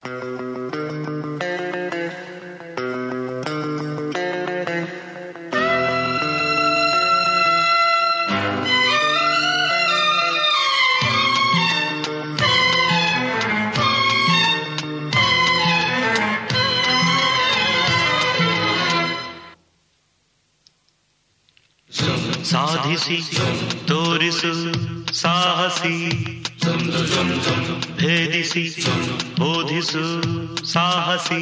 ಸಾಧಿಸಿ ತೋರಿಸು ಸಾಹಸಿ ಭೇದಿಸಿ ಬೋಧಿಸು ಸಾಹಸಿ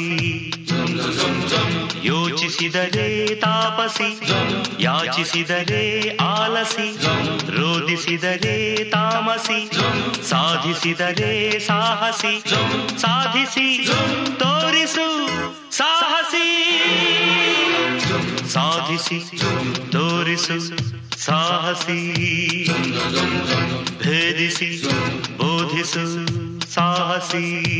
ಯೋಚಿಸಿದರೆ ತಾಪಸಿ ಯಾಚಿಸಿದರೆ ಆಲಸಿ ರೋಧಿಸಿದರೆ ತಾಮಸಿ ಸಾಧಿಸಿದರೆ ಸಾಹಸಿ ಸಾಧಿಸಿ ತೋರಿಸು ಸಾಹಸಿ ಸಾಧಿಸಿ ತೋರಿಸು ಸಾಹಸಿ ಭೇದಿಸಿ ಬೋಧಿಸು ಸಾಹಸಿ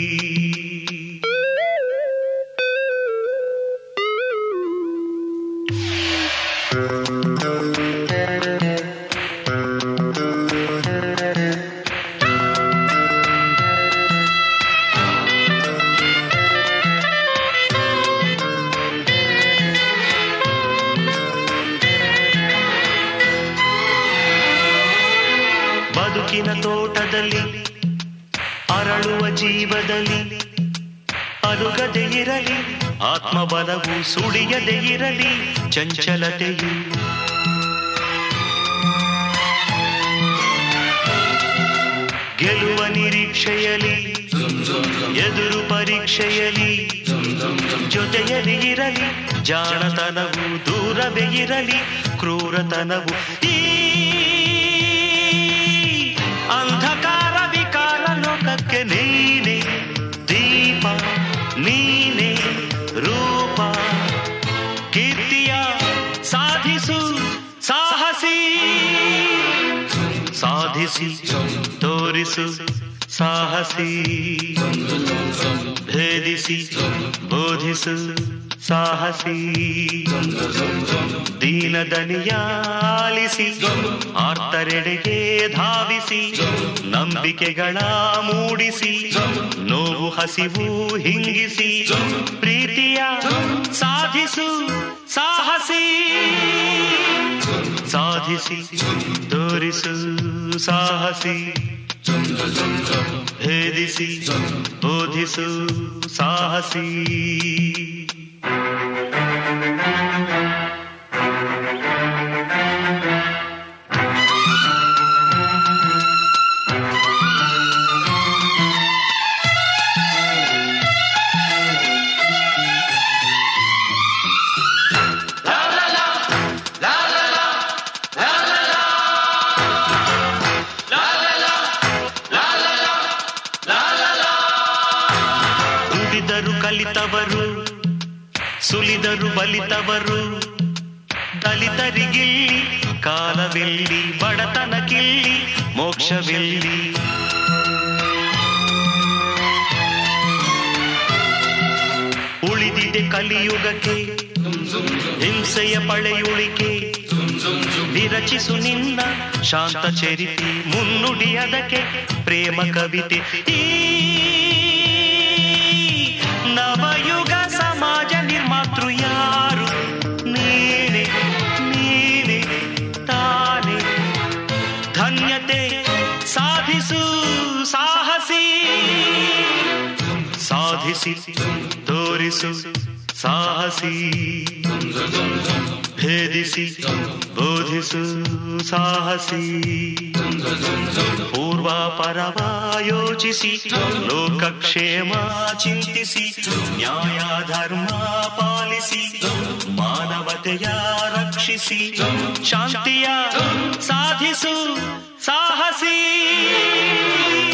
ಬದುಕಿನ ತೋಟದಲ್ಲಿ ಅರಳುವ ಜೀವದಲ್ಲಿ ಅಲುಗದೆ ಇರಲಿ ಆತ್ಮಬಲವು ಸುಳಿಯದೆ ಇರಲಿ ಚಂಚಲತೆಯು ಗೆಲುವ ನಿರೀಕ್ಷೆಯಲಿ ಎದುರು ಪರೀಕ್ಷೆಯಲಿ ಜೊತೆಯಲಿ ಇರಲಿ ಜಾಣತನವು ದೂರವೇ ಇರಲಿ ಕ್ರೂರತನವು ಈ ಅಂಧಕಾರ ವಿಕಾರ ಲೋಕಕ್ಕೆ ನೀನೆ ದೀಪ ನೀನೆ ರೂಪ ಕೀರ್ತಿಯ ಸಾಧಿಸು ಸಾಹಸಿ ಸಾಧಿಸಿ ತೋರಿಸು ಸಾಹಸಿ ಭೇದಿಸಿ ಬೋಧಿಸು ಸಾಹಸಿ ದೀನದನಿಯ ಆಲಿಸಿ ಆರ್ತರೆಡೆಗೆ ಧಾವಿಸಿ ನಂಬಿಕೆಗಳ ಮೂಡಿಸಿ ನೋವು ಹಸಿವು ಹಿಂಗಿಸಿ ಪ್ರೀತಿಯ ಸಾಧಿಸು ಸಾಹಸಿ ಸಾಧಿಸಿ ತೋರಿಸು ಸಾಹಸಿ ಭೇದಿಸಿ ಬೋಧಿಸು ಸಾಹಸಿ ದುಡಿದರು ಕಲಿತವರು ಸುಲಿದರು ಬಲಿತವರು ದಲಿತರಿಗಿಲ್ಲಿ ಕಾಲವೆಲ್ಲಿ ಬಡತನಕ್ಕಿಲ್ಲಿ ಮೋಕ್ಷವೆಲ್ಲಿ ಉಳಿದಿದೆ ಕಲಿಯುಗಕ್ಕೆ ಹಿಂಸೆಯ ಪಳೆಯುಳಿಕೆ ವಿರಚಿಸು ನಿನ್ನ ಶಾಂತ ಚರಿತಿ ಮುನ್ನುಡಿ ಅದಕ್ಕೆ ಪ್ರೇಮ ಕವಿತೆ ಈ ನವಯುಗ ಸಮಾಜ ನಿರ್ಮಾತೃ ಯಾರು ನೀನೆ ನೀನೆ ತಾನೆ ಧನ್ಯತೆ ಸಾಧಿಸು ಸಾಹಸಿ ಸಾಧಿಸಿ ತೋರಿಸು ಸಾಹಸಿ ಭೇದಿಸಿ ಬೋಧಿಸು ಸಾಹಸಿ ಪೂರ್ವ ಪರವ ಯೋಚಿಸಿ ಲೋಕಕ್ಷೇಮ ಚಿಂತಿಸಿ ನ್ಯಾಯ ಧರ್ಮ ಪಾಲಿಸಿ ಮಾನವತೆಯ ರಕ್ಷಿಸಿ ಶಾಂತಿಯ ಸಾಧಿಸು ಸಾಹಸಿ